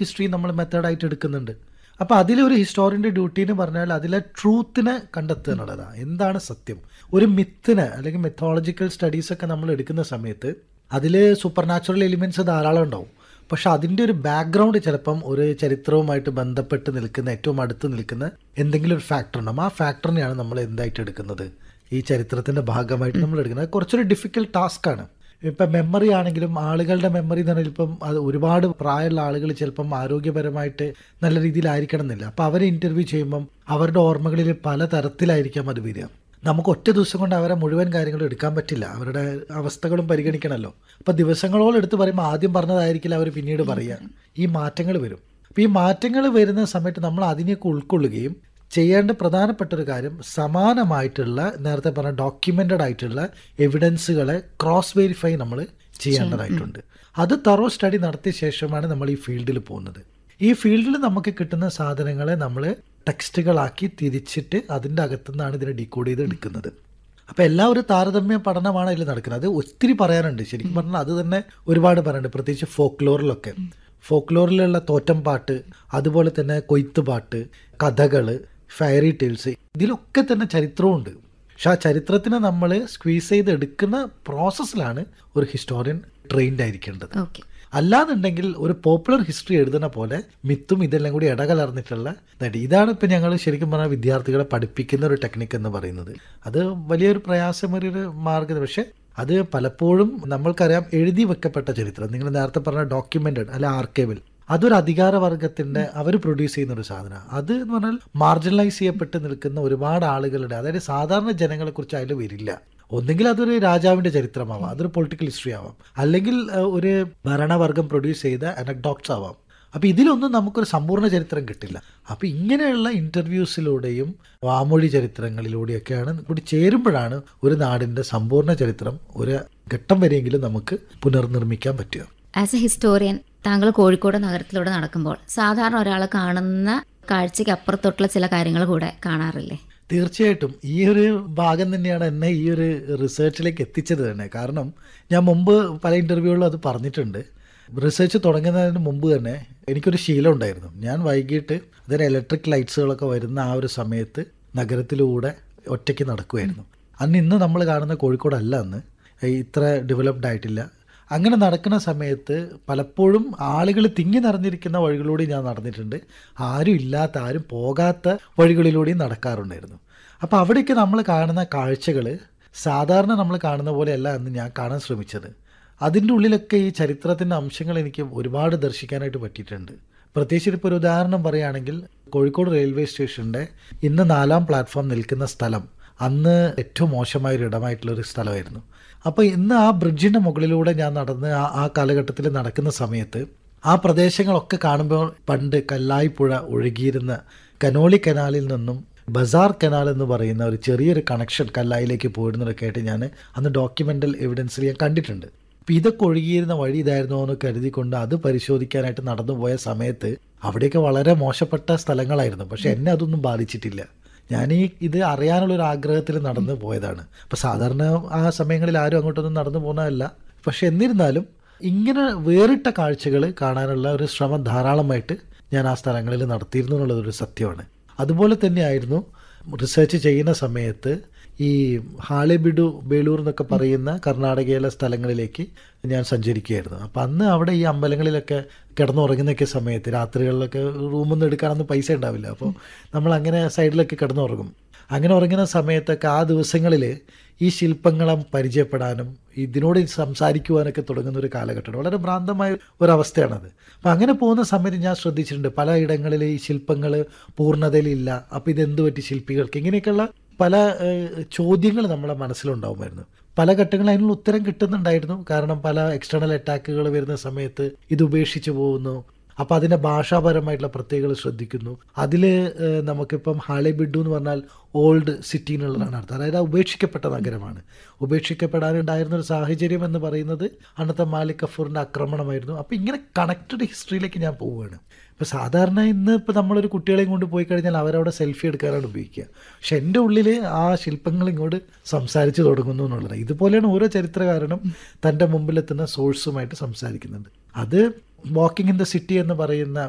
history നമ്മൾ മെത്തേഡായിട്ട് എടുക്കുന്നുണ്ട് അപ്പോൾ അതിലൊരു ഹിസ്റ്റോറിയൻ്റെ ഡ്യൂട്ടി എന്ന് പറഞ്ഞാൽ അതിലെ ട്രൂത്തിനെ കണ്ടെത്തുക എന്നുള്ളതാണ് എന്താണ് സത്യം ഒരു മിത്തിനെ അല്ലെങ്കിൽ മെത്തോളജിക്കൽ സ്റ്റഡീസൊക്കെ നമ്മൾ എടുക്കുന്ന സമയത്ത് അതിൽ സൂപ്പർ നാച്ചുറൽ എലിമെൻറ്റ്സ് ധാരാളം ഉണ്ടാവും പക്ഷെ അതിൻ്റെ ഒരു ബാക്ക്ഗ്രൗണ്ട് ചിലപ്പം ഒരു ചരിത്രവുമായിട്ട് ബന്ധപ്പെട്ട് നിൽക്കുന്ന ഏറ്റവും അടുത്ത് നിൽക്കുന്ന എന്തെങ്കിലും ഒരു ഫാക്ടർ ഉണ്ടാവും ആ ഫാക്ടറിനെയാണ് നമ്മൾ എന്തായിട്ട് എടുക്കുന്നത് ഈ ചരിത്രത്തിൻ്റെ ഭാഗമായിട്ട് നമ്മൾ എടുക്കുന്നത് അത് കുറച്ചൊരു ഡിഫിക്കൽട്ട് ടാസ്ക്കാണ് ഇപ്പം മെമ്മറി ആണെങ്കിലും ആളുകളുടെ മെമ്മറി എന്ന് പറഞ്ഞാൽ ഇപ്പം അത് ഒരുപാട് പ്രായമുള്ള ആളുകൾ ചിലപ്പം ആരോഗ്യപരമായിട്ട് നല്ല രീതിയിലായിരിക്കണം എന്നില്ല അപ്പോൾ അവരെ ഇൻ്റർവ്യൂ ചെയ്യുമ്പം അവരുടെ ഓർമ്മകളിൽ പല തരത്തിലായിരിക്കാം അത് വരിക നമുക്ക് ഒറ്റ ദിവസം കൊണ്ട് അവരെ മുഴുവൻ കാര്യങ്ങളും എടുക്കാൻ പറ്റില്ല അവരുടെ അവസ്ഥകളും പരിഗണിക്കണമല്ലോ അപ്പോൾ ദിവസങ്ങളോളം എടുത്ത് പറയുമ്പോൾ ആദ്യം പറഞ്ഞതായിരിക്കില്ല അവർ പിന്നീട് പറയുക ഈ മാറ്റങ്ങൾ വരും അപ്പോൾ ഈ മാറ്റങ്ങൾ വരുന്ന സമയത്ത് നമ്മൾ അതിനെയൊക്കെ ഉൾക്കൊള്ളുകയും ചെയ്യേണ്ട പ്രധാനപ്പെട്ട ഒരു കാര്യം സമാനമായിട്ടുള്ള നേരത്തെ പറഞ്ഞ ഡോക്യുമെന്റഡ് ആയിട്ടുള്ള എവിഡൻസുകളെ ക്രോസ് വെരിഫൈ നമ്മൾ ചെയ്യേണ്ടതായിട്ടുണ്ട് അത് തറോ സ്റ്റഡി നടത്തിയ ശേഷമാണ് നമ്മൾ ഈ ഫീൽഡിൽ പോകുന്നത് ഈ ഫീൽഡിൽ നമുക്ക് കിട്ടുന്ന സാധനങ്ങളെ നമ്മൾ ടെക്സ്റ്റുകളാക്കി തിരിച്ചിട്ട് അതിൻ്റെ അകത്തുനിന്നാണ് ഇതിനെ ഡീകോഡ് ചെയ്ത് എടുക്കുന്നത് അപ്പോൾ എല്ലാ ഒരു താരതമ്യ പഠനമാണ് ഇതിൽ നടക്കുന്നത് അത് ഒത്തിരി പറയാനുണ്ട് ശരിക്കും പറഞ്ഞാൽ അത് തന്നെ ഒരുപാട് പറയാനുണ്ട് പ്രത്യേകിച്ച് ഫോക്ലോറിലൊക്കെ ഫോക്ലോറിലുള്ള തോറ്റം പാട്ട് അതുപോലെ തന്നെ കൊയ്ത്ത് പാട്ട് കഥകൾ ഫയറി ടേൽസ് ഇതിലൊക്കെ തന്നെ ചരിത്രമുണ്ട് പക്ഷെ ആ ചരിത്രത്തിനെ നമ്മൾ സ്ക്വീസ് ചെയ്ത് എടുക്കുന്ന പ്രോസസ്സിലാണ് ഒരു ഹിസ്റ്റോറിയൻ ട്രെയിൻഡ് ആയിരിക്കേണ്ടത് ഓക്കെ അല്ലാന്നുണ്ടെങ്കിൽ ഒരു പോപ്പുലർ ഹിസ്റ്ററി എഴുതുന്ന പോലെ മിത്തും ഇതെല്ലാം കൂടി ഇടകലർന്നിട്ടുള്ള നടി ഇതാണ് ഇപ്പം ഞങ്ങൾ ശരിക്കും പറഞ്ഞാൽ വിദ്യാർത്ഥികളെ പഠിപ്പിക്കുന്ന ഒരു ടെക്നിക്ക് എന്ന് പറയുന്നത് അത് വലിയൊരു പ്രയാസമേറിയൊരു മാർഗ്ഗം പക്ഷേ അത് പലപ്പോഴും നമ്മൾക്കറിയാം എഴുതി വെക്കപ്പെട്ട ചരിത്രം നിങ്ങൾ നേരത്തെ പറഞ്ഞ ഡോക്യുമെന്റഡ് അല്ലെ ആർക്കൈവിൽ അതൊരു അധികാരവർഗത്തിന്റെ അവർ പ്രൊഡ്യൂസ് ചെയ്യുന്ന ഒരു സാധനം അത് എന്ന് പറഞ്ഞാൽ മാർജിനലൈസ് ചെയ്യപ്പെട്ട് നിൽക്കുന്ന ഒരുപാട് ആളുകളുടെ അതായത് സാധാരണ ജനങ്ങളെ കുറിച്ച് അതിൽ വരില്ല ഒന്നെങ്കിൽ അതൊരു രാജാവിന്റെ ചരിത്രമാവാം അതൊരു പൊളിറ്റിക്കൽ ഹിസ്റ്ററി ആവാം അല്ലെങ്കിൽ ഏഹ്, ഒരു ഭരണവർഗം പ്രൊഡ്യൂസ് ചെയ്ത അനക്ഡോക്ട്സ് ആവാം അപ്പോൾ ഇതിലൊന്നും നമുക്കൊരു സമ്പൂർണ്ണ ചരിത്രം കിട്ടില്ല അപ്പോൾ ഇങ്ങനെയുള്ള ഇൻ്റർവ്യൂസിലൂടെയും വാമൊഴി ചരിത്രങ്ങളിലൂടെയൊക്കെയാണ് കൂടി ചേരുമ്പോഴാണ് ഒരു നാടിൻ്റെ സമ്പൂർണ്ണ ചരിത്രം ഒരു ഘട്ടം വരെയെങ്കിലും നമുക്ക് പുനർനിർമ്മിക്കാൻ പറ്റുക ആസ് എ ഹിസ്റ്റോറിയൻ താങ്കൾ കോഴിക്കോട് നഗരത്തിലൂടെ നടക്കുമ്പോൾ സാധാരണ ഒരാൾ കാണുന്ന കാഴ്ചയ്ക്ക് അപ്പുറത്തോട്ടുള്ള ചില കാര്യങ്ങൾ കൂടെ കാണാറില്ലേ തീർച്ചയായിട്ടും ഈ ഒരു ഭാഗം തന്നെയാണ് എന്നെ ഈ ഒരു റിസർച്ചിലേക്ക് എത്തിച്ചത് തന്നെ കാരണം ഞാൻ മുമ്പ് പല ഇൻ്റർവ്യൂകളിലും അത് പറഞ്ഞിട്ടുണ്ട് റിസർച്ച് തുടങ്ങുന്നതിന് മുമ്പ് തന്നെ എനിക്കൊരു ശീലം ഉണ്ടായിരുന്നു ഞാൻ വൈകിട്ട് അതിന് ഇലക്ട്രിക് ലൈറ്റ്സുകളൊക്കെ വരുന്ന ആ ഒരു സമയത്ത് നഗരത്തിലൂടെ ഒറ്റയ്ക്ക് നടക്കുമായിരുന്നു അന്ന് ഇന്ന് നമ്മൾ കാണുന്ന കോഴിക്കോടല്ല അന്ന് ഇത്ര ഡെവലപ്ഡ് ആയിട്ടില്ല അങ്ങനെ നടക്കുന്ന സമയത്ത് പലപ്പോഴും ആളുകൾ തിങ്ങി നിറഞ്ഞിരിക്കുന്ന വഴികളിലൂടെ ഞാൻ നടന്നിട്ടുണ്ട് ആരും ഇല്ലാത്ത ആരും പോകാത്ത വഴികളിലൂടെയും നടക്കാറുണ്ടായിരുന്നു അപ്പോൾ അവിടേക്ക് നമ്മൾ കാണുന്ന കാഴ്ചകൾ സാധാരണ നമ്മൾ കാണുന്ന പോലെയല്ല എന്ന് ഞാൻ കാണാൻ ശ്രമിച്ചത് അതിൻ്റെ ഉള്ളിലൊക്കെ ഈ ചരിത്രത്തിൻ്റെ അംശങ്ങൾ എനിക്ക് ഒരുപാട് ദർശിക്കാനായിട്ട് പറ്റിയിട്ടുണ്ട് പ്രത്യേകിച്ച് ഇപ്പോൾ ഒരു ഉദാഹരണം പറയുകയാണെങ്കിൽ കോഴിക്കോട് റെയിൽവേ സ്റ്റേഷൻ്റെ ഇന്ന് നാലാം പ്ലാറ്റ്ഫോം നിൽക്കുന്ന സ്ഥലം അന്ന് ഏറ്റവും മോശമായ ഒരു ഇടമായിട്ടുള്ളൊരു സ്ഥലമായിരുന്നു അപ്പോൾ ഇന്ന് ആ ബ്രിഡ്ജിൻ്റെ മുകളിലൂടെ ഞാൻ നടന്ന് ആ ആ കാലഘട്ടത്തിൽ നടക്കുന്ന സമയത്ത് ആ പ്രദേശങ്ങളൊക്കെ കാണുമ്പോൾ പണ്ട് കല്ലായിപ്പുഴ ഒഴുകിയിരുന്ന കനോളി കനാലിൽ നിന്നും ബസാർ കനാൽ എന്ന് പറയുന്ന ഒരു ചെറിയൊരു കണക്ഷൻ കല്ലായിലേക്ക് പോയിരുന്നതൊക്കെ ആയിട്ട് ഞാൻ അന്ന് ഡോക്യുമെൻ്റൽ എവിഡൻസിൽ ഞാൻ കണ്ടിട്ടുണ്ട് അപ്പം ഇതൊക്കെ ഒഴുകിയിരുന്ന വഴി ഇതായിരുന്നോ എന്ന് കരുതിക്കൊണ്ട് അത് പരിശോധിക്കാനായിട്ട് നടന്നു പോയ സമയത്ത് അവിടെയൊക്കെ വളരെ മോശപ്പെട്ട സ്ഥലങ്ങളായിരുന്നു പക്ഷെ എന്നെ അതൊന്നും ബാധിച്ചിട്ടില്ല ഞാൻ ഈ ഇത് അറിയാനുള്ള ഒരു ആഗ്രഹത്തിൽ നടന്നു പോയതാണ് അപ്പോൾ സാധാരണ ആ സമയങ്ങളിൽ ആരും അങ്ങോട്ടൊന്നും നടന്നു പോകുന്നതല്ല പക്ഷെ എന്നിരുന്നാലും ഇങ്ങനെ വേറിട്ട കാഴ്ചകൾ കാണാനുള്ള ഒരു ശ്രമം ധാരാളമായിട്ട് ഞാൻ ആ സ്ഥലങ്ങളിൽ നടത്തിയിരുന്നു എന്നുള്ളതൊരു സത്യമാണ് അതുപോലെ തന്നെയായിരുന്നു റിസർച്ച് ചെയ്യുന്ന സമയത്ത് ഈ ഹാളിബിഡു ബേലൂർ എന്നൊക്കെ പറയുന്ന കർണാടകയിലെ സ്ഥലങ്ങളിലേക്ക് ഞാൻ സഞ്ചരിക്കുകയായിരുന്നു അപ്പം അന്ന് അവിടെ ഈ അമ്പലങ്ങളിലൊക്കെ കിടന്നുറങ്ങുന്നൊക്കെ സമയത്ത് രാത്രികളിലൊക്കെ റൂമൊന്നും എടുക്കാനൊന്നും പൈസ ഉണ്ടാവില്ല അപ്പോൾ നമ്മൾ അങ്ങനെ സൈഡിലൊക്കെ കിടന്നുറങ്ങും അങ്ങനെ ഉറങ്ങുന്ന സമയത്തൊക്കെ ആ ദിവസങ്ങളിൽ ഈ ശില്പങ്ങളെ പരിചയപ്പെടാനും ഇതിനോട് സംസാരിക്കുവാനൊക്കെ തുടങ്ങുന്ന ഒരു കാലഘട്ടമാണ് വളരെ ഭ്രാന്തമായ ഒരവസ്ഥയാണത് അപ്പം അങ്ങനെ പോകുന്ന സമയത്ത് ഞാൻ ശ്രദ്ധിച്ചിട്ടുണ്ട് പല ഇടങ്ങളിൽ ഈ ശില്പങ്ങൾ പൂർണ്ണതയിലില്ല അപ്പോൾ ഇതെന്ത് പറ്റി ശില്പികൾക്ക് ഇങ്ങനെയൊക്കെയുള്ള പല ചോദ്യങ്ങൾ നമ്മളെ മനസ്സിലുണ്ടാവുമായിരുന്നു പല ഘട്ടങ്ങളിൽ അതിനുള്ള ഉത്തരം കിട്ടുന്നുണ്ടായിരുന്നു കാരണം പല എക്സ്റ്റേണൽ അറ്റാക്കുകൾ വരുന്ന സമയത്ത് ഇത് ഉപേക്ഷിച്ച് പോകുന്നു അപ്പോൾ അതിൻ്റെ ഭാഷാപരമായിട്ടുള്ള പ്രത്യേകതകൾ ശ്രദ്ധിക്കുന്നു അതിൽ നമുക്കിപ്പം ഹാളിബിഡു എന്ന് പറഞ്ഞാൽ ഓൾഡ് സിറ്റി എന്നുള്ളതാണ് അർത്ഥം അതായത് ആ ഉപേക്ഷിക്കപ്പെട്ട നഗരമാണ് ഉപേക്ഷിക്കപ്പെടാനുണ്ടായിരുന്ന ഒരു സാഹചര്യം എന്ന് പറയുന്നത് അന്നത്തെ മാലിക് കഫൂറിൻ്റെ ആക്രമണമായിരുന്നു അപ്പോൾ ഇങ്ങനെ കണക്റ്റഡ് ഹിസ്റ്ററിയിലേക്ക് ഞാൻ പോവുകയാണ് ഇപ്പോൾ സാധാരണ ഇന്ന് ഇപ്പോൾ നമ്മളൊരു കുട്ടികളെയും കൊണ്ട് പോയി കഴിഞ്ഞാൽ അവരവിടെ സെൽഫി എടുക്കാനാണ് ഉപയോഗിക്കുക പക്ഷെ എൻ്റെ ഉള്ളിൽ ആ ശില്പങ്ങൾ ഇങ്ങോട്ട് സംസാരിച്ച് തുടങ്ങുന്നു എന്നുള്ളത് ഇതുപോലെയാണ് ഓരോ ചരിത്രകാരനും തൻ്റെ മുമ്പിലെത്തുന്ന സോഴ്സുമായിട്ട് സംസാരിക്കുന്നുണ്ട് അത് വാക്കിംഗ് ഇൻ ദ സിറ്റി എന്ന് പറയുന്ന